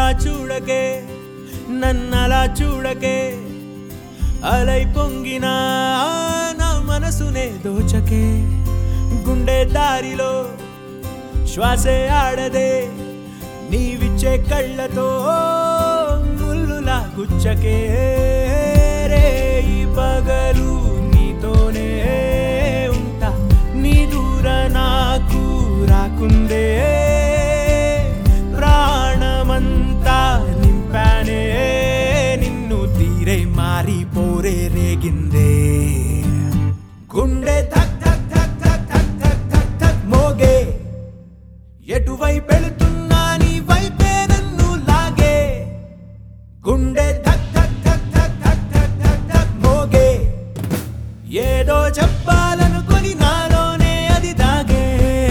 చూడకే నన్నలా చూడకే అలై పొంగిన నా మనసునే దోచకే గుండె దారిలో శ్వాసే ఆడదే నీవిచ్చే కళ్ళతో ముల్లులా గుచ్చకే రే ఈ పగలు నీతోనే ఉంటా నీ దూర నాకు రాకుందే ప్రాణమంతా నింపానే నిన్ను తీరే మారిపోరే రేగిందే గుండె ధక్ ధక్ ధక్ ధక్ ధక్ ధక్ ధక్ ధక్ మోగే ఎటువైపు వెళుతున్నా నీ వైపే నన్ను లాగే గుండె ధక్ ధక్ ధక్ ధక్ ధక్ ధక్ ధక్ ధక్ మోగే ఏదో చెప్పాలనుకొని నాలోనే అది దాగే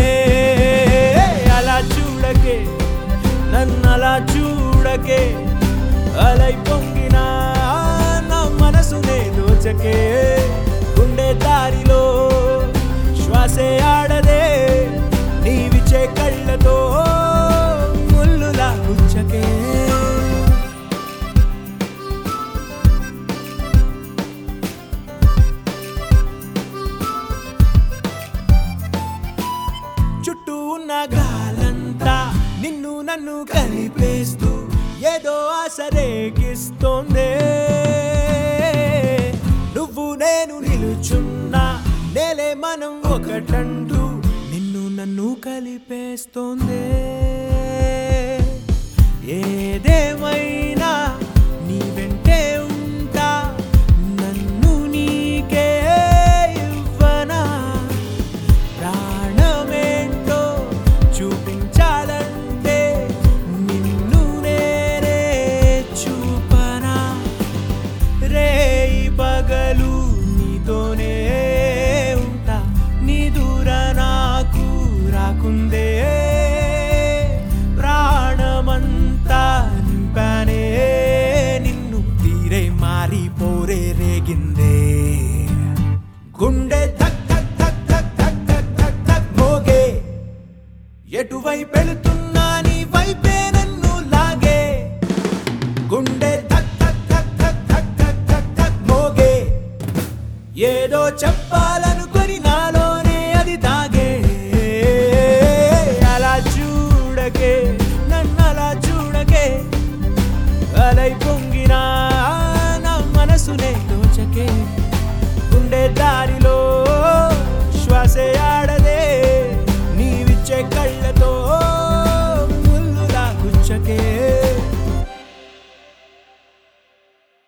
అలా చూడకే నన్నలా చూడకే అలై పొంగిన నా మనసునే దోచకే గుండె దారిలో శ్వాసే ఆడదే నీవిచే కళ్ళతో ముల్లులా గుచ్చకే చుట్టూ ఉన్న గాలంతా నిన్ను నన్ను కలిపేస్తూ ఏదో ఆశ రేగిస్తోందే నువ్వు నేను నిలుచున్నా నేలే మనం ఒకటంటూ నిన్ను నన్ను కలిపేస్తోందే ఏదేమైనా నీ వెంటే ఉంటా నన్ను నీకే ఇవ్వనా ప్రాణమేంటో చూపించాలంటే నిన్ను నేనే చూపనా రే పగలు నీతోనే ఉంటా నీ దూర నాకు రాకుందే ప్రాణమంతా నింపానే నిన్ను తీరే మారిపోరే రేగిందే గుండె ధక్ ధక్ ధక్ ధక్ ధక్ ధక్ ధక్ ధక్ మోగే ఎటువైపు వెళుతున్నా నీ వైపే నన్ను లాగే గుండె ధక్ ధక్ ధక్ ధక్ ధక్ ధక్ ధక్ ధక్ మోగే ఏదో చెప్పాలనుకొని నాలోనే అది దాగే అలా చూడకే నన్ను అలా చూడకే అలై పొంగిన నా మనసునే దోచకే గుండె దారిలో శ్వాసే ఆడదే నీవిచ్చే కళ్ళతో ముల్లులా గుచ్చకే